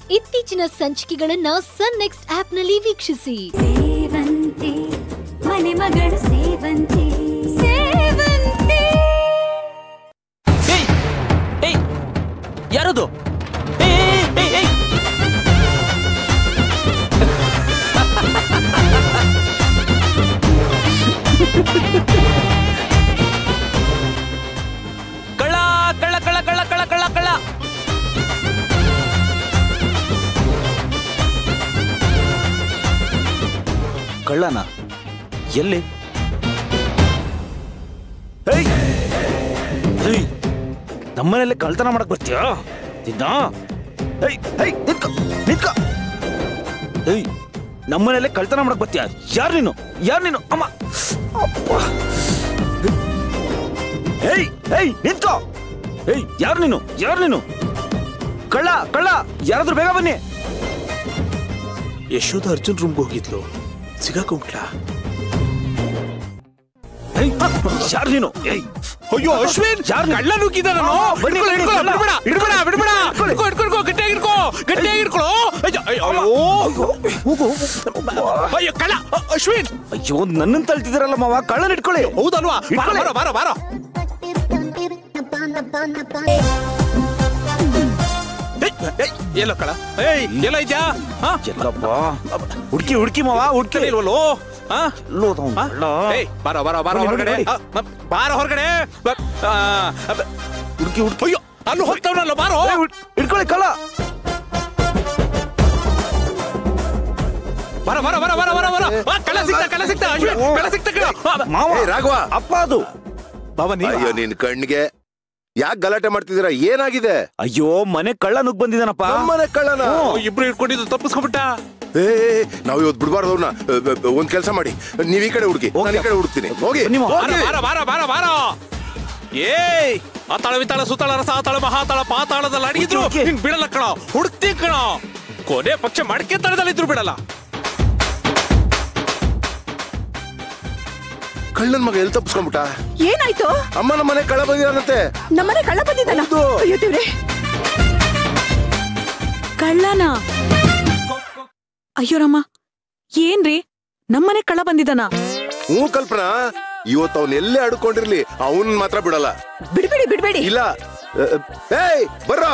ಇತ್ತೀಚಿನ ಸಂಚಿಕೆಗಳನ್ನ ಸನ್ ನೆಕ್ಸ್ಟ್ ಆಪ್ನಲ್ಲಿ ವೀಕ್ಷಿಸಿ ಸೇವಂತಿ ಮನೆ ಮಗಳು ಸೇವಂತಿ ಸೇವಂತಿ ಏಯ್ ಏಯ್ ಯಾರದು ಏಯ್ ಏಯ್ ಏಯ್ ಕಳ್ಳ ಕಳ್ಳ ಕಳ್ಳ ಕಳ್ಳ ಕಳ್ಳ ಕಳ್ಳ ಕಳ್ಳ ಕಳ್ಳನ ಎಲ್ಲಿ ಏಯ್! ಏಯ್! ನಮ್ಮನೇಲಿ ಕಳ್ತನ ಮಾಡಕ್ ಬರ್ತೀಯಾ ದಿನ ಏಯ್ ಏಯ್ ನಿಂತ್ಕೊ ನಿಂತ್ಕೊ ಏಯ್ ನಮ್ಮನೇಲೆ ಕಳ್ತನ ಮಾಡಕ್ ಬರ್ತೀಯಾ ಯಾರು ನೀನು ಯಾರು ನೀನು ಅಮ್ಮ ಅಪ್ಪ. ಏಯ್ ಏಯ್ ನಿಂತ್ಕೊ ಏಯ್ ಯಾರು ನೀನು ಯಾರು ನೀನು ಕಳ್ಳ ಕಳ್ಳ ಯಾರಾದ್ರೂ ಬೇಗ ಬನ್ನಿ ಯಶೋಧ ಅರ್ಜುನ್ ರೂಮ್ಗೆ ಹೋಗಿದ್ಲು ಸಿಗಾಕೊಂಬಿಟ್ಲ ಏಯ್ ಯಾರು ನೀನು ಏಯ್ ಅಯ್ಯೋ ಅಶ್ವಿನ್ ಯಾರು ಕಳ್ಳ ನುಗ್ಗಿದಾನೋ ಬನ್ನಿ, ಹಿಡ್ಕೊಳ್ಳೋ, ಹಿಡ್ಕೊಳ್ಳೋ, ಕಳ್ಳ. ಬಿಡ್ಬೇಡ ಬಿಡ್ಬೇಡ ಬಿಡ್ಬೇಡ ಹಿಡ್ಕೊಳ್ಳಿ. ಹಿಡ್ಕೊ, ಹಿಡ್ಕೊ, ಹಿಡ್ಕೊ, ಗಟ್ಟಿಯಾಗಿ ಹಿಡ್ಕೊ ಗಟ್ಟಿಯಾಗಿ ಹಿಡ್ಕೊಳ್ಳೋ ಅಯ್ಯೋ ಅಯ್ಯೋ ಹೋಗು ಅಯ್ಯೋ ಕಳ್ಳ ಅ- ಅಶ್ವಿನ್ ಅಯ್ಯೋ ನನ್ನನ್ನು ತಳ್ತಿದಾರಲ್ಲ ಮಾವ ಕಳ್ಳನ ಇಟ್ಕೊಳ್ಳಿ ಹೌದಲ್ವಾ ಬಾರೋ ಹಿಡ್ಕೊಳ್ಳಿ. ಬಾರೋ ಬಾರೋ ಬಾರೋ ಏಯ್, ಏಯ್, ಎಲ್ಲೋ ಕಳ್ಳ ಏಯ್ ಎಲ್ಲ ಇದ್ಯಾ ಹಾ ಎಲ್ಲಪ್ಪ ಹುಡ್ಕಿ ಹುಡ್ಕಿ ಮಾವ ಹುಡ್ಕಿ ಇಲ್ವಲ್ಲೋ ಹಾ ಎಲ್ಲೋ ಅದಾವ ಹಾ? ಕಳ್ಳ. ಏಯ್ ಬಾರೋ ಬಾರೋ ಬಾರೋ ನೋಡಿ, ಹೊರಗಡೆ ನೋಡಿ. ಆ, ಮ- ಬಾರೋ ಹೊರಗಡೆ ಬ- ಆ, ಅಬ್ಬ- ಹುಡ್ಕಿ ಹುಡ್ಕಿ ಅಯ್ಯೋ ಅಲ್ಲಿ ಹೋಗ್ತಾವನಲ್ಲ ಬಾರೋ ಏಯ್, ಹುಡ್- ಹಿಡ್ಕೊಳ್ಳಿ ಕಳ್ಳ ಬರ ಬರ ಬರ ಬರ ಬರ ಬರ ಆ, ಕಳ್ಳ ಸಿಕ್ತ ಕಳ್ಳ ಸಿಕ್ತ ಅಶ್ವಿನ್ ಕಳ್ಳ ಸಿಕ್ತ ಕಳ್ಳ. ಆ, ಬ- ಮಾವ ಏ ರಾಘವ ಅಪ್ಪ ಅದು ಬಾಬಾ ನೀ ಅಯ್ಯೋ ನಿನ್ ಕಣ್ಣಿಗೆ ಯಾಕೆ ಗಲಾಟೆ ಮಾಡ್ತಿದ್ದೀರಾ ಏನಾಗಿದೆ ಅಯ್ಯೋ ಮನೆ ಕಳ್ಳ ನುಗ್ ಬಂದಿದ್ದಾನಪ್ಪ ನಮ್ಮನೆ ಕಳ್ಳನ ಇಬ್ರು ಇಟ್ಕೊಂಡಿದ್ದು ತಪ್ಪಿಸ್ಕೊಂಡ್ಬಿಟ್ಟ ಏ ನಾವ್ ಇವತ್ತು ಬಿಡ್ಬಾರ್ದು ಅವ್ನ ಒಂದ್ ಕೆಲಸ ಮಾಡಿ ನೀವ್ ಈ ಕಡೆ ಹುಡುಕಿ ನಾನು ಈ ಕಡೆ ಹುಡುಕ್ತೀನಿ ಹೋಗಿ ಬನ್ನಿ ಮಾವ. ಬಾರ ಹೋಗಿ. ಬಾರ ಬಾರ ಬಾರ ಬಾರ ಏಯ್ ಅತಾಳ ವಿತಾಳ ಸುತಾಳ ರಸಾತಾಳ ಮಹಾತಾಳ ಪಾತಾಳದಲ್ಲಿ ಅಡಗಿದ್ರು ಹುಡ್ಕಿ, ಹುಡ್ಕಿ. ನಿನ್ ಬಿಡಲ್ಲ ಕಣ ಹುಡುಕ್ತಿ ಕಣ ಕೊನೆ ಪಕ್ಷ ಮಡಕೆ ತಳದಲ್ಲಿದ್ರು ಬಿಡಲ್ಲ ಕಳ್ಳನ್ ಮಗ ಎಲ್ಲಿ ತಪ್ಪಿಸ್ಕೊಂಡ್ಬಿಟ್ಟ ಏನಾಯ್ತು ಅಮ್ಮನ ಮನೆ ಕಳ್ಳ ಬಂದಿದಾನಂತೆ ನಮ್ಮನೆ ಕಳ್ಳ ಬಂದಿದ್ದಾನ ಹೌದು. ಅಯ್ಯೋ ದೇವ್ರೆ ಕಳ್ಳನ ಅಯ್ಯೋ ರಮ್ಮ ಏನ್ರಿ ನಮ್ಮನೆ ಕಳ್ಳ ಬಂದಿದ್ದಾನ ಹ್ಞೂ ಕಲ್ಪನಾ ಇವತ್ತು ಅವನ್ ಎಲ್ಲೇ ಅಡ್ಕೊಂಡಿರ್ಲಿ ಅವನ್ ಮಾತ್ರ ಬಿಡಲ್ಲ ಬಿಡ್ಬೇಡಿ ಬಿಡ್ಬೇಡಿ ಇಲ್ಲ ಅ, ಅ, ಏಯ್ ಬರ್ರ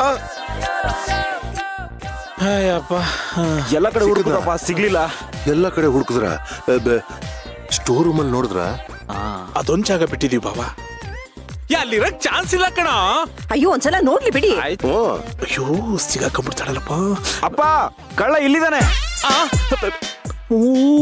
ಅಯ್ಯಪ್ಪ ಎಲ್ಲ ಕಡೆ ಹುಡುಕಪ್ಪ ಸಿಗ್ಲಿಲ್ಲ ಎಲ್ಲ ಕಡೆ ಹುಡುಕಿದ್ರ ಸ್ಟೋರ್ ರೂಮ್ ಅಲ್ಲಿ ನೋಡಿದ್ರ ಅದೊಂದ್ ಜಾಗ ಬಿಟ್ಟಿದೀವಿ ಬಾಬಾ ಯಾ ಅಲ್ಲಿರಕ್ ಚಾನ್ಸ್ ಇಲ್ಲ ಕಣ ಅಯ್ಯೋ ಒಂದ್ಸಲ ನೋಡ್ಲಿ ಬಿಡಿ ಆಯ್ತು ಹ್ಞೂ ಅಯ್ಯೋ ಸಿಗಾಕೊಂಡ್ಬಿಡ್ತಾಳಲ್ಲಪ್ಪ ಅಪ್ಪ ಕಳ್ಳ ಇಲ್ಲಿದ್ದಾನೆ ಆ, ಊ,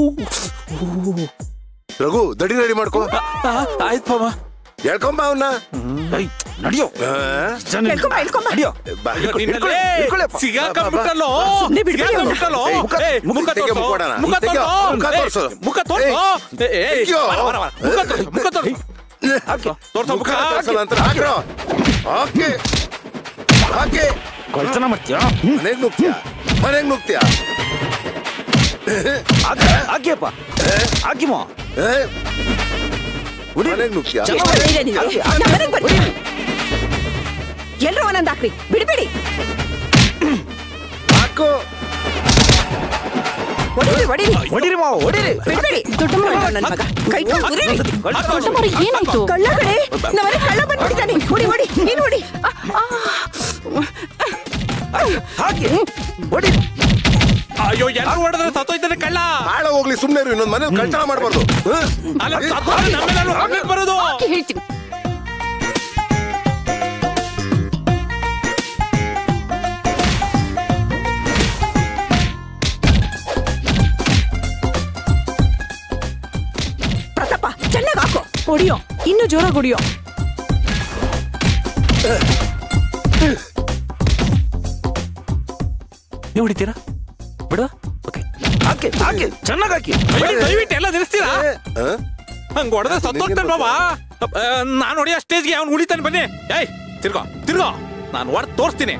ರಘು ದಡಿ ರೆಡಿ ಮಾಡ್ಕೋ ಆ, ಆಯ್ತು ಬಾಬಾ ಹೇಳ್ಕೊಂಬ ಅವನ್ನ ಏಯ್, ನಡಿಯೋ ಹೇಳ್ಕೊಂಬ, ಹೇಳ್ಕೊಂಬ. ನಡಿಯೋ ಬಾ, ಅಯ್ಯೋ, ನಿನ್ನಲ್ಲೇ ಹಿಡ್ಕೊಳ್ಳಿ, ಹಿಡ್ಕೊಳ್ಳಿಪ್ಪ. ಸಿಗಾಕೊಂಡ್ಬಿಟ್ಟಲ್ಲೋ. ಸುಮ್ನೆ ಬಿಡ್ಬೇಡಿ ಅವ್ನ. ಸಿಗಾಕೊಂಡ್ಬಿಟ್ಟಲ್ಲೋ. ಏಯ್, ಮುಖ- ಏಯ್, ಮುಖ ಮುಖ ತೆಗೆ ತೋರ್ಸು, ಮುಖ ನೋಡೋಣ. ಮುಖ ತೆಗೆ, ತೋರ್ಸು. ಮುಖ ಏಯ್, ತೋರ್ಸು. ಮುಖ ತೋರ್ಸು. ಏಯ್, ಏಯ್, ಅಯ್ಯೋ. ಬರ, ಬರ, ಬರ. ಮುಖ ತೋರ್ಸು, ಮುಖ ತೋರ್ಸು. ತೋರ್ಸು, ಮುಖ. ಮುಖ ತೋರ್ಸಲ್ಲ ಅಂತ ಹಾಕ್ರೋ ಹಾಕಿ ಹಾಕಿ ಕಳ್ತನ ಮಾಡ್ತೀಯಾ ಮನೆಗ್ ನುಗ್ತೀಯ ಮನೆಗ್ ನುಗ್ತೀಯ ಹಾಕಿಯಪ್ಪ ಹಾಕಿ ಮಾ ಏ, ಹೊಡಿ. ಮನೆಗ್ ನುಗ್ತೀಯ ಚೆನ್ನಾಗ್ ಎಷ್ಟು ಧೈರ್ಯ ನಿಮ್ಗೆ? ಹಾಕಿ, ನಮ್ಮನೆಗ್ ಬರ್ರಿ. ಎಲ್ರೂ ಒಂದೊಂದ್ ಹಾಕ್ರಿ ಬಿಡ್ಬೇಡಿ ಹಾಕು ಹೊಡಿರಿ ಹೊಡಿರಿ ಹೊಡಿರಿ ಮಾವ ಹೊಡಿರಿ ಬಿಡ್ಬೇಡಿ ದೊಡ್ಡ ನನ್ನ ಮಗ ಕೈ ಕಾಲ್ ಮುರಿರಿ. ಏನಾಯ್ತು ಕಳ್ಳ ಕಡೆ ನಮ್ಮನೆ ಕಳ್ಳ ಬಂದ್ಬಿಟ್ಟಿದ್ದಾನೆ ಹೊಡಿ ಹೊಡಿ ನೀನ್ ಹೊಡಿ ಆ, ಆ. ಹಾಕಿ ಹೊಡಿ ಅಯ್ಯೋ ಎಲ್ಲರೂ ಹೊಡೆದ್ರೆ ಸತ್ತೋಯ್ತಾನೆ ಕಳ್ಳ ಹಾಳ ಹೋಗ್ಲಿ ಸುಮ್ನೆ ಇರು ಇನ್ನೊಂದ್ ಮನೇಲಿ ಕಳ್ತನ ಮಾಡ್ಬಾರ್ದು ಅಲ್ಲ ಸತ್ತೋದ್ರೆ ನಮ್ಮೆಲ್ಲರೂ ಹಾಕ್ಲಿಕ್ ಬರೋದು ಹೇಳ್ತೀನಿ ಪ್ರತಾಪ ಚೆನ್ನಾಗ್ ಹಾಕು ಹೊಡಿಯೋ ಇನ್ನು ಜೋರಾಗಿ ಹೊಡಿಯೋ ನೀವು ಹೊಡಿತೀರಾ ಬಿಡುವ ಓಕೆ ಹಾಕಿ ಹಾಕಿ ಚೆನ್ನಾಗ್ ಹಾಕಿ ಅಯ್ಯೋ, ದಯವಿಟ್ಟು ಎಲ್ಲ ನಿಲ್ಲಿಸ್ತೀರಾ ಆ? ಹಂಗ ಹೊಡೆದ್ರೆ ಸತ್ತೋಗ್ತಾನೆ ಬಾಬಾ ನಾನು ಹೊಡಿಯೋ ಸ್ಟೇಜ್ಗೆ ಅವ್ನು ಉಳಿತಾನೆ ಬನ್ನಿ ಏಯ್ ತಿರ್ಗೋ ತಿರ್ಗೋ ನಾನು ಹೊಡೆದು ತೋರಿಸ್ತೀನಿ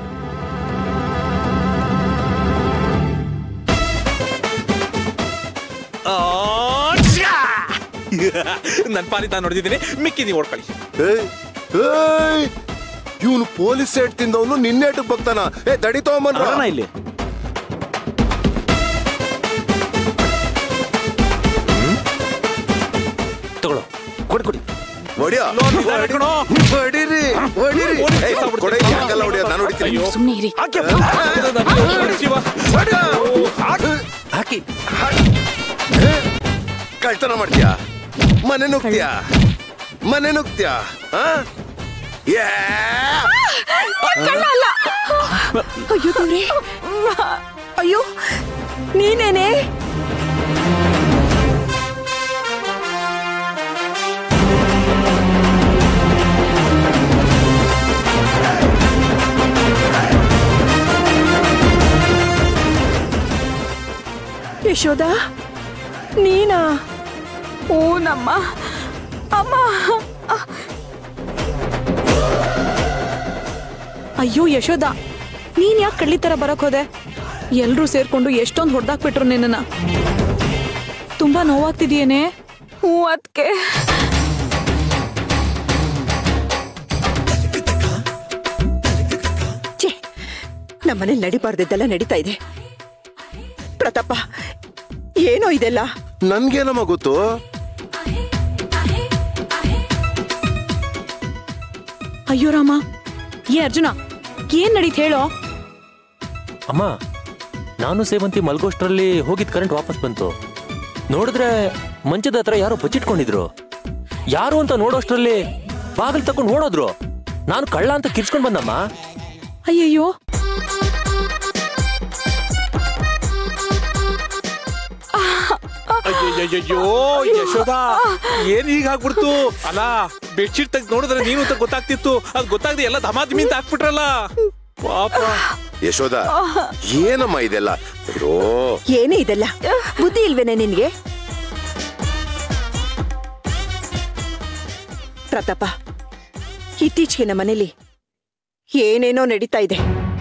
ನನ್ನ ಪಾಲಿ ನಾನು ನೋಡಿದ್ದೀನಿ ಮಿಕ್ಕಿ ನೀವು ಓಡ್ಕೊಳ್ಳಿ ಏಯ್, ಏಯ್, ಇವನು ಪೊಲೀಸ್ ಸೈಡ್ ತಿಂದವನು ನಿನ್ನೇಟಕ್ ಬರ್ತಾನ ಏ ದಡಿ ತಗೊಂಬನ್ರ ಬರೋಣ ಇಲ್ಲಿ ಹೊಡಿಯೋ ಲೋನ್ ನಿಧಾನ ಕಣೋ. ಹೊಡಿರಿ ಹೊಡಿರಿ ಪೊಲೀಸ್ ಏಯ್, ಕೇಸ್ ಆಗ್ಬಿಡ್ತು. ಕೊಡೆ, ಹಂಗಲ್ಲ ಹೊಡಿಯೋದು, ನಾನು ಹೊಡಿತೀನಿ ಅಯ್ಯೋ. ಸುಮ್ನೆ ಇರಿ ಹಾಕಿ ಶಿವ ಹೊಡಿಯೋ. ಹಾಕಿ ಕಳ್ತನ ಮಾಡ್ತೀಯಾ ಮನೆ ನುಗ್ತೀಯಾ ಮನೆ ನುಗ್ತೀಯಾ ಆ? ಯಾ! ಕಳ್ಳ ಅಲ್ಲ ಅಯ್ಯೋ ದೇವ್ರೆ ಅಯ್ಯೋ ನೀನೇನೆ ಯಶೋದ ನೀನಾ ಹೂನಮ್ಮ ಅಮ್ಮ ಅಯ್ಯೋ ಯಶೋದ ನೀನ್ ಯಾಕೆ ಕಳ್ಳಿ ತರ ಬರಕ್ ಹೋದೆ ಎಲ್ರೂ ಸೇರ್ಕೊಂಡು ಎಷ್ಟೊಂದು ಹೊಡೆದಾಕ್ಬಿಟ್ರು ನಿನ್ನ ತುಂಬಾ ನೋವಾಗ್ತಿದೆಯೇನೆ ಹ್ಞೂ ಅದಕ್ಕೆ ಛೇ ನಮ್ಮನೇಲಿ ನಡಿಬಾರ್ದಿದ್ದೆಲ್ಲ ನಡೀತಾ ಇದೆ ಪ್ರತಾಪ ಏನೋ ಇದೆಲ್ಲ ನನ್ಗೇನಮ್ಮ ಗೊತ್ತು ಅಯ್ಯೋ ರಾಮ ಏ ಅರ್ಜುನ ಏನ್ ನಡೀತ್ ಹೇಳೋ ಅಮ್ಮ ನಾನು ಸೇವಂತಿ ಮಲ್ಗೋಷ್ಟ್ರಲ್ಲಿ ಹೋಗಿದ್ ಕರೆಂಟ್ ವಾಪಸ್ ಬಂತು ನೋಡಿದ್ರೆ ಮಂಚದ ಹತ್ರ ಯಾರೋ ಬಚ್ಚಿಟ್ಕೊಂಡಿದ್ರು ಯಾರು ಅಂತ ನೋಡೋಷ್ಟ್ರಲ್ಲಿ ಬಾಗಿಲು ತಕೊಂಡು ಓಡೋದ್ರು ನಾನು ಕಳ್ಳ ಅಂತ ಕಿರ್ಚ್ಕೊಂಡ್ ಬಂದಮ್ಮ ಅಯ್ಯಯ್ಯೋ ಅಯ್ಯಯ್ಯೋ ಯಶೋದ ಏನ್ ಈಗ ಆಗ್ಬಿಡ್ತು ಅಲ್ಲ ಬೆಡ್ಶೀಟ್ ತೆಗ್ದು ನೋಡಿದ್ರೆ ನೀನು ಅಂತ ಗೊತ್ತಾಗ್ತಿತ್ತು ಅದ್ ಗೊತ್ತಾಗದೆ ಎಲ್ಲ ಧಮಾಧಿಮಿ ಅಂತ ಹಾಕ್ಬಿಟ್ರಲ್ಲ ಪಾಪ ಯಶೋದ ಏನಮ್ಮ ಇದೆಲ್ಲ ಅಯ್ಯೋ ಏನೇ ಇದೆಲ್ಲ ಬುದ್ಧಿ ಇಲ್ವೇನೆ ನಿನ್ಗೆ ಪ್ರತಾಪ ಇತ್ತೀಚೆಗೆ ನಮ್ಮ ಮನೇಲಿ ಏನೇನೋ ನಡೀತಾ ಇದೆ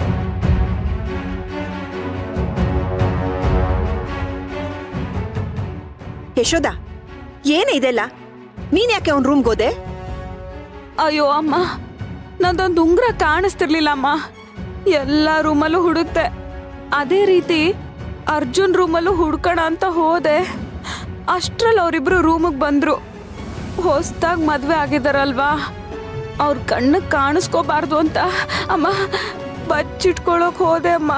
ಯಶೋದ ಏನೇ ಇದೆಲ್ಲ ನೀನ್ ಯಾಕೆ ಅವ್ನ ರೂಮ್ಗೆ ಹೋದೆ ಅಯ್ಯೋ ಅಮ್ಮ ನಂದೊಂದು ಉಂಗ್ರ ಕಾಣಿಸ್ತಿರ್ಲಿಲ್ಲ ಅಮ್ಮ ಎಲ್ಲ ರೂಮಲ್ಲೂ ಹುಡುಕ್ತೆ ಅದೇ ರೀತಿ ಅರ್ಜುನ್ ರೂಮಲ್ಲೂ ಹುಡ್ಕೋಣ ಅಂತ ಹೋದೆ ಅಷ್ಟ್ರಲ್ಲಿ ಅವರಿಬ್ರು ರೂಮಿಗೆ ಬಂದ್ರು ಹೊಸ್ದಾಗಿ ಮದ್ವೆ ಆಗಿದಾರಲ್ವಾ ಅವ್ರ ಕಣ್ಣಿಗೆ ಕಾಣಿಸ್ಕೋಬಾರ್ದು ಅಂತ ಅಮ್ಮ ಬಚ್ಚಿಟ್ಕೊಳಕ್ ಹೋದೆ ಅಮ್ಮ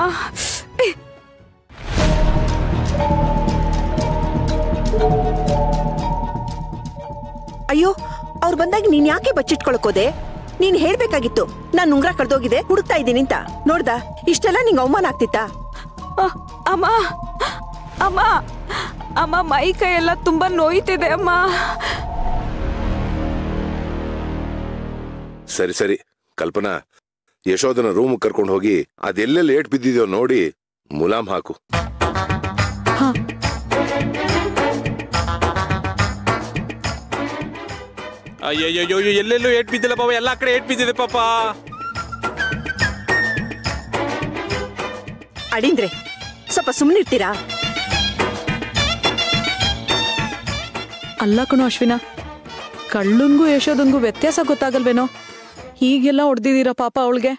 ಅಯ್ಯೋ ಅವ್ರು ಬಂದಾಗ ನೀನ್ ಯಾಕೆ ಬಚ್ಚಿಟ್ಕೊಳಕ್ ಹೋದೆ ನೀನ್ ಹೇಳ್ಬೇಕಾಗಿತ್ತು ನಾನ್ ಉಂಗ್ರ ಕಳ್ದೋಗಿದೆ ಹುಡುಕ್ತಾ ಇದ್ದೀನಿ ಅಂತ ನೋಡ್ದ ಇಷ್ಟೆಲ್ಲ ನಿಂಗೆ ಅವಮಾನ ಆಗ್ತಿತ್ತಾ ಅ- ಅಮ್ಮ ಅಮ್ಮ ಅಮ್ಮ ಮೈ ಕೈ ಎಲ್ಲ ತುಂಬಾ ನೋಯ್ತಿದೆ ಅಮ್ಮ ಸರಿ ಸರಿ ಕಲ್ಪನಾ ಯಶೋದನ ರೂಮ್ ಕರ್ಕೊಂಡು ಹೋಗಿ ಅದೆಲ್ಲೆಲ್ಲಿ ಏಟ್ ಬಿದ್ದಿದ್ಯೋ ನೋಡಿ ಮುಲಾಮ್ ಹಾಕು ಅಯ್ಯಯ್ಯೋ ಎಲ್ಲೆಲ್ಲೂ ಏಟ್ ಬಿದ್ದಿಲ್ಲ ಪಾಪ ಎಲ್ಲಾ ಕಡೆ ಏಟ್ ಬಿದ್ದಿದೆ ಪಾಪ ಅಡಿಂದ್ರೆ ಸ್ವಲ್ಪ ಸುಮ್ಮನಿರ್ತೀರಾ ಅಲ್ಲ ಕಣೋ ಅಶ್ವಿನ ಕಳ್ಳನ್ಗೂ ಯಶೋದನ್ಗೂ ವ್ಯತ್ಯಾಸ ಗೊತ್ತಾಗಲ್ವೇನೋ ಹೀಗೆಲ್ಲ ಹೊಡ್ದಿದ್ದೀರಾ ಪಾಪ ಅವಳಿಗೆ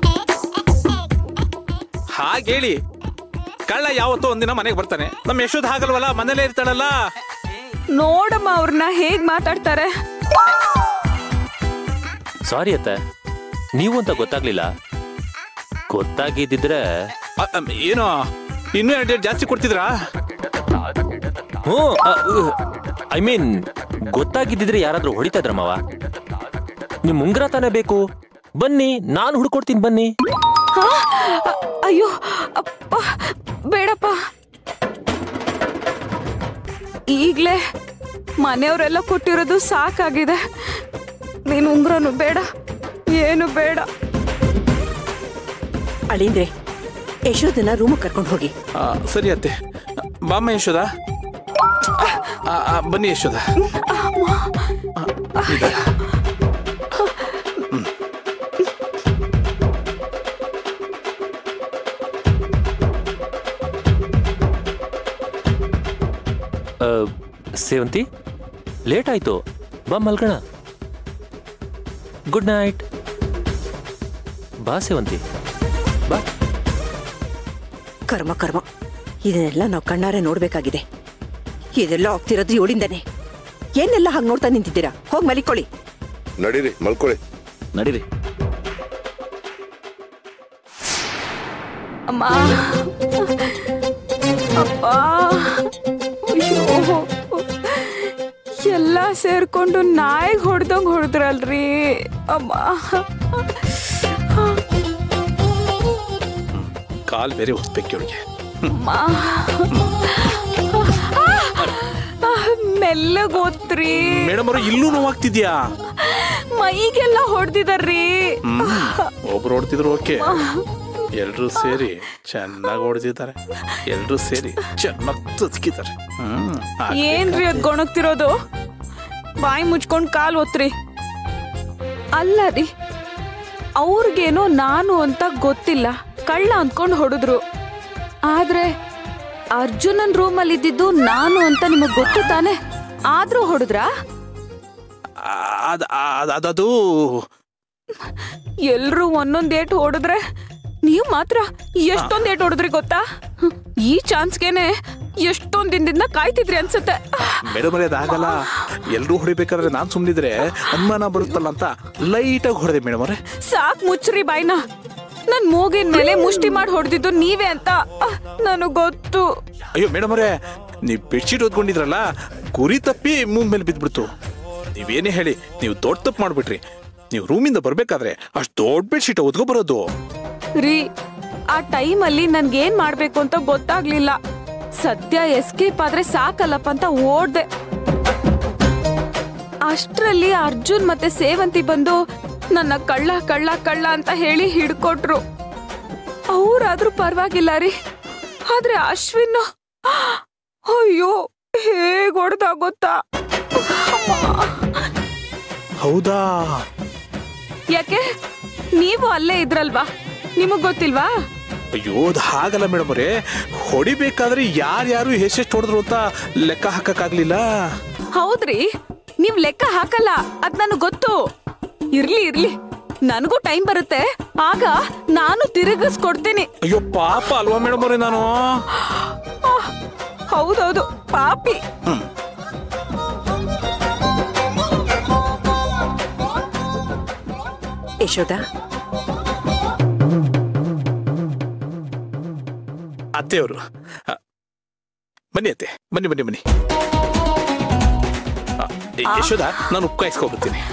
ಹಾಗೇಳಿ ಕಳ್ಳ ಯಾವತ್ತೋ ಒಂದಿನ ಮನೆಗೆ ಬರ್ತಾನೆ ನಮ್ಮ ಯಶೋದ್ ಹಾಗಲ್ವಲ್ಲ ಮನೇಲೇ ಇರ್ತಾಳಲ್ಲ ನೋಡಮ್ಮ ಅವ್ರನ್ನ ಹೇಗ್ ಮಾತಾಡ್ತಾರೆ ಸಾರಿ ಅತ್ತೆ ನೀವು ಅಂತ ಗೊತ್ತಾಗ್ಲಿಲ್ಲ ಗೊತ್ತಾಗಿದ್ದಿದ್ರೆ ಅ- ಅಮ್, ಏನೋ ಇನ್ನೂ ಎರಡು ಡೇಟ್ ಜಾಸ್ತಿ ಕೊಡ್ತಿದ್ರಾ ಹ್ಞೂ ಐ ಮೀನ್ ಗೊತ್ತಾಗಿದ್ದಿದ್ರೆ ಯಾರಾದ್ರೂ ಹೊಡಿತಾ ಇದ್ರ ಮಾವ ನಿಮ್ ಉಂಗ್ರ ತಾನೇ ಬೇಕು ಬನ್ನಿ ನಾನು ಹುಡ್ಕೊಡ್ತೀನಿ ಬನ್ನಿ ಹಾ? ಅ- ಅಯ್ಯೋ ಅಪ್ಪ ಬೇಡಪ್ಪ ಈಗ್ಲೇ ಮನೆಯವರೆಲ್ಲ ಕೊಟ್ಟಿರೋದು ಸಾಕಾಗಿದೆ ನೀನು ಉಂಗ್ರನು ಬೇಡ ಏನು ಬೇಡ ಅಳಿಂದ್ರೆ ಯಶೋದನ್ನ ರೂಮ್ ಕರ್ಕೊಂಡು ಹೋಗಿ ಆ, ಸರಿ ಅತ್ತೆ ಬಾಮ್ಮ ಯಶೋದ ಆ, ಆ, ಬನ್ನಿ ಯಶೋದ ಆ, ಈಗ. ಆ, ಸೇವಂತಿ ಲೇಟ್ ಆಯ್ತು ಬಾ ಮಲ್ಗೋಣ ಗುಡ್ ನೈಟ್ ಬಾ ಸೇವಂತಿ ಬಾ ಕರ್ಮ ಕರ್ಮ ಇದನ್ನೆಲ್ಲ ನಾವು ಕಣ್ಣಾರೆ ನೋಡ್ಬೇಕಾಗಿದೆ ಇದೆಲ್ಲ ಆಗ್ತಿರೋದು ಇವಳಿಂದನೇ ಏನೆಲ್ಲ ಹಾಗೆ ನೋಡ್ತಾ ನಿಂತಿದ್ದೀರಾ ಹೋಗಿ ಮಲಿಕೊಳ್ಳಿ ನಡೀರಿ ಮಲ್ಕೊಳ್ಳಿ ನಡೀರಿ ಅಮ್ಮ ಅಪ್ಪ ಅಯ್ಯೋ ಎಲ್ಲ ಸೇರ್ಕೊಂಡು ನಾಯಿಗೆ ಹೊಡ್ದಂಗ್ ಹೊಡೆದ್ರಲ್ರಿ ಅಮ್ಮ ಕಾಲ್ ಬೇರೆ ಒತ್ಬೇಕು ಇವಳಿಗೆ ಅಮ್ಮ ಮೆಲ್ಲಗ್ ಓದ್ರಿ ಮೇಡಮ್ ಅವರು ಇಲ್ಲೂ ನೋವಾಗ್ತಿದ್ಯಾ ಮೈಗೆಲ್ಲ ಹೊಡ್ದಿದಾರ್ರಿ ಒಬ್ರು ಹೊಡ್ತಿದ್ರು ಓಕೆ ಎಲ್ರೂ ಸೇರಿ ಚೆನ್ನಾಗಿ ಹೊಡೆದಿದ್ದಾರೆ ಎಲ್ರೂ ಸೇರಿ ಚೆನ್ನಾಗಿ ತುದ್ಕಿದ್ದಾರೆ ಹ್ಮ್ ಹಾಗೆ ಏನ್ರಿ ಅದ್ ಗೊಣಗ್ತಿರೋದು ಬಾಯಿ ಮುಚ್ಕೊಂಡ್ ಕಾಲ್ ಒತ್ರಿ ಅಲ್ಲ ರೀ ಅವ್ರಿಗೇನೋ ನಾನು ಅಂತ ಗೊತ್ತಿಲ್ಲ ಕಳ್ಳ ಅಂದ್ಕೊಂಡು ಹೊಡೆದ್ರು ಆದ್ರೆ ಅರ್ಜುನನ್ ರೂಮಲ್ಲಿ ಇದ್ದಿದ್ದು ನಾನು ಅಂತ ನಿಮಗ್ ಗೊತ್ತು ತಾನೆ ಆದ್ರೂ ಹೊಡೆದ್ರಾ ಅದ್ ಅದ್- ಅದದು ಎಲ್ರು ಒಂದೊಂದ್ ಏಟ್ ಹೊಡೆದ್ರೆ ನೀವ್ ಮಾತ್ರ ಎಷ್ಟೊಂದ್ ಏಟ್ ಹೊಡೆದ್ರಿ ಗೊತ್ತಾ ಹ್ಮ್, ಈ ಚಾನ್ಸ್ಗೆನೆ ಎಷ್ಟೊಂದ್ ದಿನದಿಂದ ಕಾಯ್ತಿದ್ರಿ ಅನ್ಸತ್ತೆ ಮೇಡಮ್ ಅವರೇ ಅದಾಗಲ್ಲ ಎಲ್ರೂ ಹೊಡಿಬೇಕಾದ್ರೆ ನಾನ್ ಸುಮ್ನಿದ್ರೆ ಅನುಮಾನ ಬರುತ್ತಲ್ಲ ಅಂತ ಲೈಟಾಗಿ ಹೊಡೆದೆ ಮೇಡಮ್ ಅವರೇ ಸಾಕ್ ಮುಚ್ಚ್ರಿ ಬಾಯ್ನ ನನ್ ಮೂಗಿನ ಮೇಲೆ ಮುಷ್ಟಿ ಮಾಡಿ ಹೊಡೆದಿದ್ದು ನೀವೇ ಅಂತ ನನಗ್ ಗೊತ್ತು ಅಯ್ಯೋ ಮೇಡಮ್ ಅವರೇ ನೀವು ಬೆಡ್ಶೀಟ್ ಓದ್ಕೊಂಡಿದ್ರಲ್ಲ ಗುರಿ ತಪ್ಪಿ ಮೂಗ್ ಮೇಲೆ ಬಿದ್ಬಿಡ್ತು ನೀವೇನೇ ಹೇಳಿ ನೀವು ದೊಡ್ಡ ತಪ್ಪು ಮಾಡ್ಬಿಟ್ರಿ ನೀವು ರೂಮಿಂದ ಬರ್ಬೇಕಾದ್ರೆ ಅಷ್ಟು ದೊಡ್ಡ ಬೆಡ್ಶೀಟ್ ಓದ್ಕೊ ಬರೋದು ರೀ ಆ ಟೈಮಲ್ಲಿ ನನ್ಗೇನ್ ಮಾಡ್ಬೇಕು ಅಂತ ಗೊತ್ತಾಗ್ಲಿಲ್ಲ ಸದ್ಯ ಎಸ್ಕೇಪ್ ಆದ್ರೆ ಸಾಕಲ್ಲಪ್ಪ ಅಂತ ಓಡ್ದೆ ಅಷ್ಟ್ರಲ್ಲಿ ಅರ್ಜುನ್ ಮತ್ತೆ ಸೇವಂತಿ ಬಂದು ನನ್ನ ಕಳ್ಳ ಕಳ್ಳ ಕಳ್ಳ ಅಂತ ಹೇಳಿ ಹಿಡ್ಕೊಟ್ರು ಅವ್ರಾದ್ರೂ ಪರವಾಗಿಲ್ಲ ರೀ ಆದ್ರೆ ಅಶ್ವಿನ್ ಅಯ್ಯೋ ಹೇಗ್ ಹೊಡ್ದ ಗೊತ್ತಾ ಹೌದಾ ಯಾಕೆ ನೀವು ಅಲ್ಲೇ ಇದ್ರಲ್ವಾ ನಿಮಗ್ ಗೊತ್ತಿಲ್ವಾ ಅಯ್ಯೋ ಅದು ಹಾಗಲ್ಲ ಮೇಡಮ್ ಅವರೇ ಹೊಡಿಬೇಕಾದ್ರೆ ಯಾರ್ಯಾರು ಎಷ್ಟೆಷ್ಟು ಹೊಡೆದ್ರು ಅಂತ ಲೆಕ್ಕ ಹಾಕಕ್ಕಾಗ್ಲಿಲ್ಲ ಹೌದ್ರಿ ನೀವ್ ಲೆಕ್ಕ ಹಾಕಲ್ಲ ಅದ್ ನನಗ್ ಗೊತ್ತು ಇರ್ಲಿ ಇರ್ಲಿ ನನಗೂ ಟೈಮ್ ಬರುತ್ತೆ ಆಗ ನಾನು ತಿರುಗಿಸ್ಕೊಡ್ತೀನಿ ಅಯ್ಯೋ ಪಾಪ ಅಲ್ವಾ ಮೇಡಮ್ ಅವರೇ ನಾನು ಆಹ್, ಹೌದೌದು ಪಾಪಿ ಯಶೋದ ಅತ್ತೆಯವರು ಅ, ಬನ್ನಿ ಅತ್ತೆ ಬನ್ನಿ ಬನ್ನಿ ಬನ್ನಿ ಅ, ಏ, ಯಶೋದ ನಾನು ಉಪ್ಕಾಯಿಸ್ಕೊಬರ್ತೀನಿ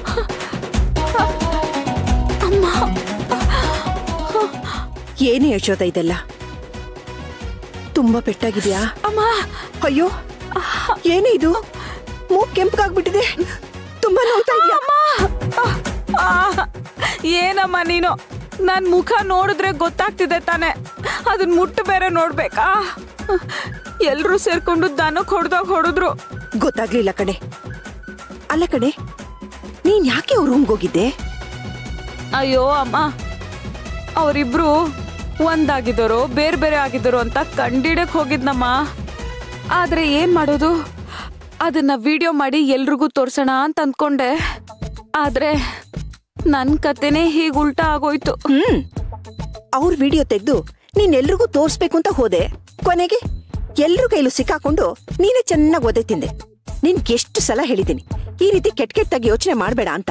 ಏನೇ ಯಶೋದ ಇದೆಲ್ಲ ತುಂಬಾ ಪೆಟ್ಟಾಗಿದ್ಯಾ ಅಮ್ಮ ಅಯ್ಯೋ ಏನೇ ಇದು ಮೂಗ್ ಕೆಂಪಗಾಗ್ಬಿಟ್ಟಿದೆ ತುಂಬಾ ನೋವ್ತಾ ಇದ್ಯಾ ಆಹ್, ಏನಮ್ಮ ನೀನು ನನ್ ಮುಖ ನೋಡಿದ್ರೆ ಗೊತ್ತಾಗ್ತಿದೆ ತಾನೆ ಅದನ್ ಮುಟ್ಟು ಬೇರೆ ನೋಡ್ಬೇಕಾ ಎಲ್ರೂ ಸೇರ್ಕೊಂಡು ದನಕ್ ಹೊಡ್ದಾಗ ಹೊಡೆದ್ರು ಗೊತ್ತಾಗ್ಲಿಲ್ಲ ಕಣೆ ಅಲ್ಲ ಕಣೆ ನೀನ್ ಯಾಕೆ ಅವ್ರ ರೂಮ್ಗೆ ಹೋಗಿದ್ದೆ ಅಯ್ಯೋ ಅಮ್ಮ ಅವರಿಬ್ರು ಒಂದಾಗಿದ್ದರೋ ಬೇರೆ ಬೇರೆ ಆಗಿದ್ದರೋ ಅಂತ ಕಂಡಿಡಕ್ ಹೋಗಿದ್ನಮ್ಮ ಆದ್ರೆ ಏನ್ ಮಾಡೋದು ಅದನ್ನ ವಿಡಿಯೋ ಮಾಡಿ ಎಲ್ರಿಗೂ ತೋರ್ಸೋಣ ಅಂತ ಅಂದ್ಕೊಂಡೆ ಆದ್ರೆ ನನ್ ಕತೆನೇ ಹೀಗ್ ಉಲ್ಟಾ ಆಗೋಯ್ತು ಹ್ಮ್ ಅವ್ರ ವಿಡಿಯೋ ತೆಗ್ದು ನೀನ್ ಎಲ್ರಿಗೂ ತೋರ್ಸ್ಬೇಕು ಅಂತ ಹೋದೆ ಕೊನೆಗೆ ಎಲ್ರ ಕೈಲೂ ಸಿಕ್ಕಾಕೊಂಡು ನೀನೇ ಚೆನ್ನಾಗಿ ಒದೆ ತಿಂದೆ ನಿನ್ಗೆ ಎಷ್ಟು ಸಲ ಹೇಳಿದ್ದೀನಿ ಈ ರೀತಿ ಕೆಟ್ಟ ಕೆಟ್ಟಾಗಿ ಯೋಚನೆ ಮಾಡಬೇಡ ಅಂತ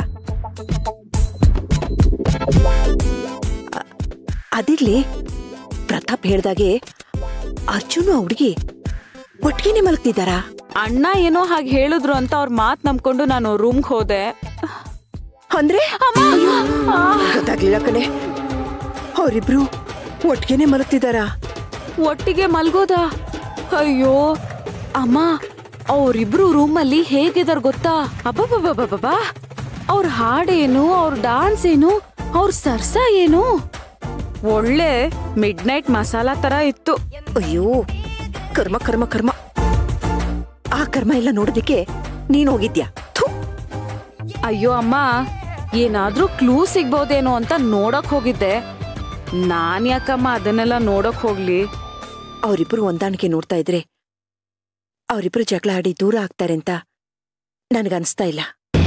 ಅ- ಅದಿರ್ಲಿ ಪ್ರತಾಪ್ ಹೇಳ್ದಾಗೆ ಅರ್ಜುನು ಆ ಹುಡುಗಿ ಒಟ್ಟಿಗೆನೆ ಮಲಗ್ತಿದ್ದಾರಾ ಅಣ್ಣ ಏನೋ ಹಾಗೆ ಹೇಳಿದ್ರು ಅಂತ ಅವ್ರ ಮಾತ್ ನಂಬ್ಕೊಂಡು ನಾನು ರೂಮ್ಗೆ ಹೋದೆ ಅಂದ್ರೆ ಅಯ್ಯೋ, ಗೊತ್ತಾಗ್ಲಿಲ್ಲ ಕಣೆ ಅವರಿಬ್ರು ಒಟ್ಟಿಗೆನೆ ಮಲಗ್ತಿದ್ದಾರಾ ಒಟ್ಟಿಗೆ ಮಲ್ಗೋದ ಅಯ್ಯೋ ಅಮ್ಮ ಅವ್ರಿಬ್ರು ರೂಮಲ್ಲಿ ಹೇಗಿದಾರ್ ಗೊತ್ತಾ ಅಬ್ಬಬ್ಬಬ್ಬಬ್ಬಾ ಅವ್ರ ಹಾಡೇನು ಅವ್ರ ಡಾನ್ಸ್ ಏನು ಅವ್ರ ಸರ್ಸ ಏನು ಒಳ್ಳೆ ಮಿಡ್ ನೈಟ್ ಮಸಾಲಾ ತರ ಇತ್ತು ಅಯ್ಯೋ ಕರ್ಮ ಕರ್ಮ ಕರ್ಮ ಆ ಕರ್ಮ ಎಲ್ಲ ನೋಡೋದಕ್ಕೆ ನೀನ್ ಹೋಗಿದ್ಯಾ ಥು, ಅಯ್ಯೋ ಅಮ್ಮ ಏನಾದ್ರೂ ಕ್ಲೂ ಸಿಗ್ಬೋದೇನೋ ಅಂತ ನೋಡಕ್ ಹೋಗಿದ್ದೆ ನಾನ್ ಯಾಕಮ್ಮ ಅದನ್ನೆಲ್ಲ ನೋಡಕ್ ಹೋಗ್ಲಿ ಅವ್ರಿಬ್ರು ಹೊಂದಾಣಿಕೆ ನೋಡ್ತಾ ಇದ್ರೆ ಅವರಿಬ್ರು ಜಗಳ ಆಡಿ ದೂರ ಆಗ್ತಾರೆ ಅಂತ ನನ್ಗನ್ಸ್ತಾ ಇಲ್ಲ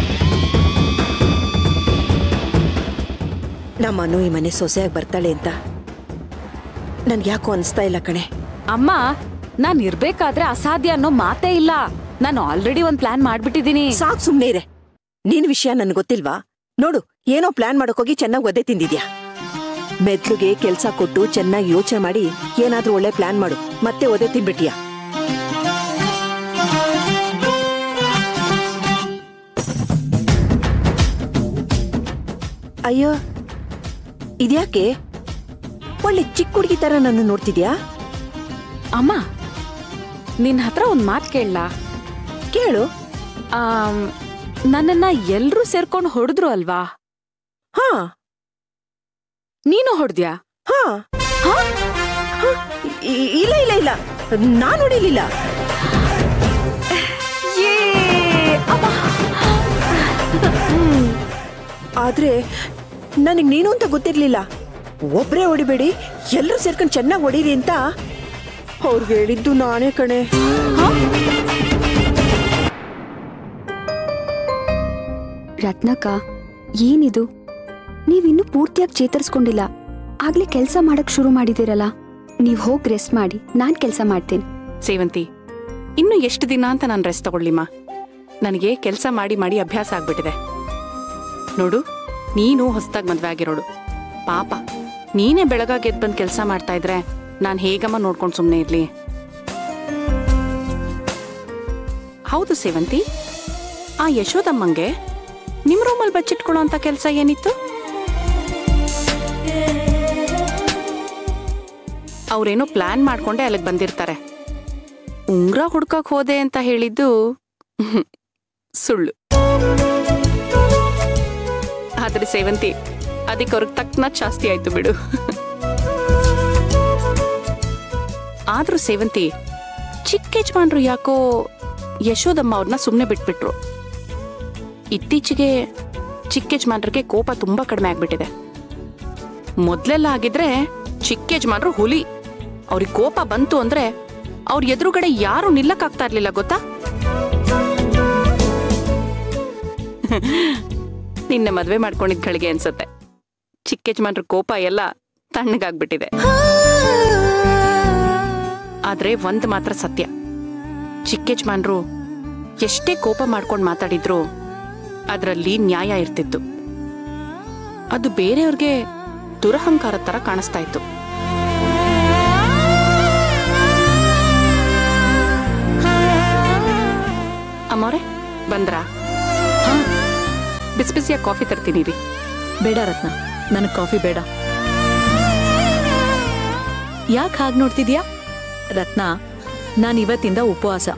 ನಮ್ಮ ಅನು ಈ ಮನೆ ಸೊಸೆಯಾಗಿ ಬರ್ತಾಳೆ ಅಂತ ನನ್ಗೆ ಯಾಕೋ ಅನಿಸ್ತಾ ಇಲ್ಲ ಕಣೆ ಅಮ್ಮ ನಾನ್ ಇರ್ಬೇಕಾದ್ರೆ ಅಸಾಧ್ಯ ಅನ್ನೋ ಮಾತೇ ಇಲ್ಲ ನಾನು ಆಲ್ರೆಡಿ ಒಂದ್ ಪ್ಲಾನ್ ಮಾಡ್ಬಿಟ್ಟಿದೀನಿ ಸಾಕ್ ಸುಮ್ನೆ ಇರೆ ನಿನ್ ವಿಷಯ ನನ್ಗೆ ಗೊತ್ತಿಲ್ವಾ ನೋಡು ಏನೋ ಪ್ಲಾನ್ ಮಾಡೋಕೋಗಿ ಚೆನ್ನಾಗಿ ಒದೆ ತಿಂದಿದ್ಯಾ ಮೆದ್ಲುಗೆ ಕೆಲ್ಸ ಕೊಟ್ಟು ಚೆನ್ನಾಗಿ ಯೋಚನೆ ಮಾಡಿ ಏನಾದ್ರೂ ಒಳ್ಳೆ ಪ್ಲಾನ್ ಮಾಡು ಮತ್ತೆ ಒದೆ ತಿನ್ಬಿಟ್ಟಿಯಾ ಅಯ್ಯೋ ಇದ್ಯಾಕೆ ಒಳ್ಳೆ ಚಿಕ್ಕ ಹುಡುಗಿ ತರ ನನ್ನ ನೋಡ್ತಿದ್ಯಾ ಅಮ್ಮ ನಿನ್ನ ಹತ್ರ ಒಂದು ಮಾತು ಕೇಳಲಾ ಕೇಳು ನನ್ನನ್ನ ಎಲ್ರೂ ಸೇರ್ಕೊಂಡು ಹೊಡೆದ್ರು ಅಲ್ವಾ ಹಾ ನೀನು ಹೊಡೆದ್ಯಾ ಹಾ ಹಾ? ಇ- ಇಲ್ಲ ಇಲ್ಲ ಇಲ್ಲ ನಾನ್ ಹೊಡಿಲಿಲ್ಲ ಹ್ಮ್. ಆದ್ರೆ ನನಗ್ ನೀನು ಅಂತ ಗೊತ್ತಿರ್ಲಿಲ್ಲ ಒಬ್ರೇ ಹೊಡಿಬೇಡಿ ಎಲ್ಲರೂ ಸೇರ್ಕೊಂಡು ಚೆನ್ನಾಗಿ ಹೊಡೀರಿ ಅಂತ ಅವ್ರಿಗೆ ಹೇಳಿದ್ದು ನಾನೇ ಕಣೆ ರತ್ನಕ್ಕ ಏನಿದು ನೀವಿನ್ನೂ ಪೂರ್ತಿಯಾಗಿ ಚೇತರಿಸ್ಕೊಂಡಿಲ್ಲ ಆಗ್ಲೇ ಕೆಲಸ ಮಾಡಕ್ ಶುರು ಮಾಡಿದಿರಲ್ಲ ನೀವ್ ಹೋಗ್ ರೆಸ್ಟ್ ಮಾಡಿ ನಾನ್ ಕೆಲಸ ಮಾಡ್ತೇನೆ ಸೇವಂತಿ ಇನ್ನು ಎಷ್ಟು ದಿನ ಅಂತ ನಾನು ರೆಸ್ಟ್ ತಗೊಳ್ಳಿಮ್ಮ ನನಗೆ ಕೆಲಸ ಮಾಡಿ ಮಾಡಿ ಅಭ್ಯಾಸ ಆಗ್ಬಿಟ್ಟಿದೆ ನೋಡು ನೀನು ಹೊಸ್ದಾಗಿ ಮದ್ವೆ ಆಗಿರೋಳು ಪಾಪ ನೀನೇ ಬೆಳಗಾಗಿ ಎದ್ದು ಬಂದು ಕೆಲಸ ಮಾಡ್ತಾ ಇದ್ರೆ ನಾನು ಹೇಗಮ್ಮ ನೋಡ್ಕೊಂಡು ಸುಮ್ಮನೆ ಇರ್ಲಿ ಹೌದು ಸೇವಂತಿ ಆ ಯಶೋದಮ್ಮಂಗೆ ನಿಮ್ಮ ರೂಮಲ್ಲಿ ಬಚ್ಚಿಟ್ಕೊಳ್ಳೋ ಅಂತ ಕೆಲಸ ಏನಿತ್ತು ಅವ್ರೇನೋ ಪ್ಲಾನ್ ಮಾಡ್ಕೊಂಡೆ ಅಲ್ಲಿಗೆ ಬಂದಿರ್ತಾರೆ ಉಂಗ್ರ ಹುಡ್ಕಕ್ ಹೋದೆ ಅಂತ ಹೇಳಿದ್ದು ಹ್ಮ್, ಸುಳ್ಳು ಆದ್ರೆ ಸೇವಂತಿ ಅದಕ್ಕೆ ಅವ್ರಿಗೆ ತಕ್ಕನ ಜಾಸ್ತಿ ಆಯ್ತು ಬಿಡು ಆದ್ರೂ ಸೇವಂತಿ ಚಿಕ್ಕ ಯಜಮಾನ್ರು ಯಾಕೋ ಯಶೋದಮ್ಮ ಅವ್ರನ್ನ ಸುಮ್ಮನೆ ಬಿಟ್ಬಿಟ್ರು ಇತ್ತೀಚೆಗೆ ಚಿಕ್ಕ ಯಜಮಾನ್ರಿಗೆ ಕೋಪ ತುಂಬಾ ಕಡಿಮೆ ಆಗ್ಬಿಟ್ಟಿದೆ ಮೊದ್ಲೆಲ್ಲ ಆಗಿದ್ರೆ ಚಿಕ್ಕ ಯಜಮಾನ್ರು ಹುಲಿ ಅವ್ರಿಗೆ ಕೋಪ ಬಂತು ಅಂದ್ರೆ ಅವ್ರ ಎದುರುಗಡೆ ಯಾರು ನಿಲ್ಲಕ್ಕಾಗ್ತಾ ಇರ್ಲಿಲ್ಲ ಗೊತ್ತಾ ನಿನ್ನೆ ಮದ್ವೆ ಮಾಡ್ಕೊಂಡಿದ್ ಗಳಿಗೆ ಅನ್ಸತ್ತೆ ಚಿಕ್ಕ ಯಜಮಾನ್ರ ಕೋಪ ಎಲ್ಲ ತಣ್ಣಗಾಗ್ಬಿಟ್ಟಿದೆ ಆದ್ರೆ ಒಂದ್ ಮಾತ್ರ ಸತ್ಯ ಚಿಕ್ಕ ಯಜಮಾನ್ರು ಎಷ್ಟೇ ಕೋಪ ಮಾಡ್ಕೊಂಡು ಮಾತಾಡಿದ್ರು ಅದರಲ್ಲಿ ನ್ಯಾಯ ಇರ್ತಿತ್ತು ಅದು ಬೇರೆಯವ್ರಿಗೆ ದುರಹಂಕಾರ ತರ ಕಾಣಿಸ್ತಾ ಇತ್ತು ಅಮ್ಮವ್ರೆ ಬಂದ್ರಾ ಬಿಸಿ ಬಿಸಿಯಾಗಿ ಕಾಫಿ ತರ್ತೀನಿ ರೀ ಬೇಡ ರತ್ನ ನನಗ್ ಕಾಫಿ ಬೇಡ ಯಾಕೆ ಹಾಗೆ ನೋಡ್ತಿದ್ಯಾ ರತ್ನ ನಾನು ಇವತ್ತಿಂದ ಉಪವಾಸ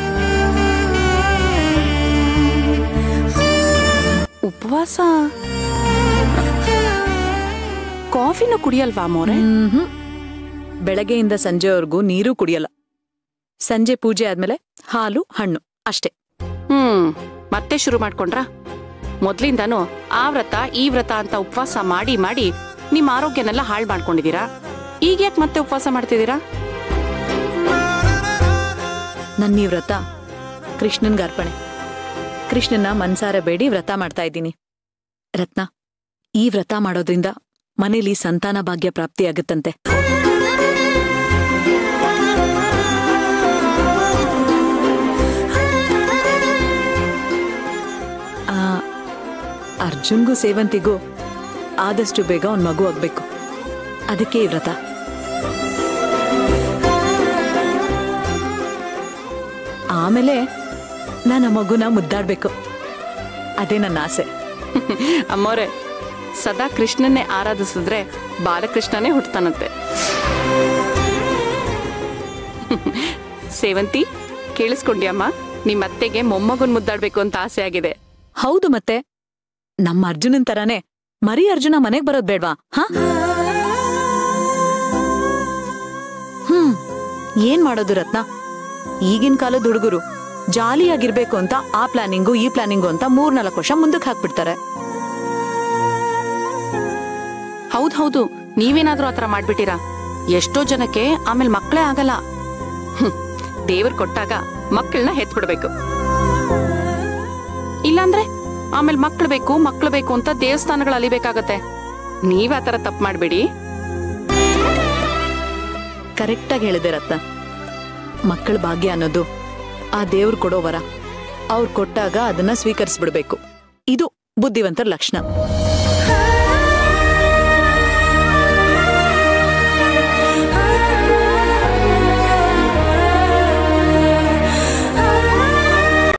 ಉಪವಾಸ ಕಾಫಿನೂ ಕುಡಿಯಲ್ವಾ ಅಮ್ಮವ್ರೆ ಮ್ಹ್ಮ್. ಬೆಳಗ್ಗೆಯಿಂದ ಸಂಜೆವರೆಗೂ ನೀರು ಕುಡಿಯಲ್ಲ ಸಂಜೆ ಪೂಜೆ ಆದ್ಮೇಲೆ ಹಾಲು ಹಣ್ಣು ಅಷ್ಟೇ ಹ್ಮ್ ಮತ್ತೆ ಶುರು ಮಾಡ್ಕೊಂಡ್ರಾ ಮೊದ್ಲಿಂದಾನು ಆ ವ್ರತ ಈ ವ್ರತ ಅಂತ ಉಪವಾಸ ಮಾಡಿ ಮಾಡಿ ನಿಮ್ ಆರೋಗ್ಯನೆಲ್ಲ ಹಾಳು ಮಾಡ್ಕೊಂಡಿದೀರಾ ಈಗ ಯಾಕೆ ಮತ್ತೆ ಉಪವಾಸ ಮಾಡ್ತಿದ್ದೀರಾ ನನ್ನ ಈ ವ್ರತ ಕೃಷ್ಣನ್ಗೆ ಅರ್ಪಣೆ ಕೃಷ್ಣನ ಮನ್ಸಾರ ಬೇಡಿ ವ್ರತ ಮಾಡ್ತಾ ಇದ್ದೀನಿ ರತ್ನ ಈ ವ್ರತ ಮಾಡೋದ್ರಿಂದ ಮನೇಲಿ ಸಂತಾನ ಭಾಗ್ಯ ಪ್ರಾಪ್ತಿಯಾಗುತ್ತಂತೆ ಆ, ಅರ್ಜುನ್ಗೂ ಸೇವಂತಿಗೂ ಆದಷ್ಟು ಬೇಗ ಒಂದ್ ಮಗು ಆಗ್ಬೇಕು ಅದಕ್ಕೆ ಈ ವ್ರತ ಆಮೇಲೆ ನಾನು ಆ ಮಗುನ ಮುದ್ದಾಡ್ಬೇಕು ಅದೇ ನನ್ನ ಆಸೆ ಅಮ್ಮವ್ರೆ ಸದಾ ಕೃಷ್ಣನ್ನೇ ಆರಾಧಿಸಿದ್ರೆ ಬಾಲಕೃಷ್ಣನೇ ಹುಡ್ತಾನಂತೆ ಸೇವಂತಿ ಕೇಳಿಸ್ಕೊಂಡ್ಯಮ್ಮ ನಿಮ್ಮ ಅತ್ತೆಗೆ ಮೊಮ್ಮಗನ್ ಮುದ್ದಾಡ್ಬೇಕು ಅಂತ ಆಸೆ ಆಗಿದೆ ಹೌದು ಮತ್ತೆ ನಮ್ಮ ಅರ್ಜುನನ್ ತರಾನೇ ಮರಿ ಅರ್ಜುನ ಮನೆಗ್ ಬರೋದ್ ಬೇಡ್ವಾ ಹಾ ಹ್ಮ್ ಏನ್ ಮಾಡೋದು ರತ್ನ ಈಗಿನ ಕಾಲದ ಹುಡುಗರು ಜಾಲಿಯಾಗಿರ್ಬೇಕು ಅಂತ ಆ ಪ್ಲಾನಿಂಗು ಈ ಪ್ಲಾನಿಂಗು ಅಂತ ಮೂರ್ನಾಲ್ಕು ವರ್ಷ ಮುಂದಕ್ಕೆ ಹಾಕ್ಬಿಡ್ತಾರೆ ಹೌದ್ ಹೌದು ನೀವೇನಾದ್ರೂ ಆತರ ಮಾಡ್ಬಿಟ್ಟಿರಾ ಎಷ್ಟೋ ಜನಕ್ಕೆ ಆಮೇಲೆ ಮಕ್ಕಳೇ ಆಗಲ್ಲ ದೇವ್ರು ಕೊಟ್ಟಾಗ ಮಕ್ಕಳನ್ನ ಹೆತ್ಬಿಡ್ಬೇಕು ಇಲ್ಲಾಂದ್ರೆ ಆಮೇಲೆ ಮಕ್ಳು ಬೇಕು ಮಕ್ಳು ಬೇಕು ಅಂತ ದೇವಸ್ಥಾನಗಳು ಅಲಿಬೇಕಾಗತ್ತೆ ನೀವ್ ಆತರ ತಪ್ಪು ಮಾಡ್ಬೇಡಿ ಕರೆಕ್ಟಾಗಿ ಹೇಳಿದೆ ರತ್ನ ಮಕ್ಕಳ ಭಾಗ್ಯ ಅನ್ನೋದು ಆ ದೇವ್ರು ಕೊಡೋ ವರ ಅವ್ರು ಕೊಟ್ಟಾಗ ಅದನ್ನ ಸ್ವೀಕರಿಸ್ಬಿಡ್ಬೇಕು ಇದು ಬುದ್ಧಿವಂತರ ಲಕ್ಷಣ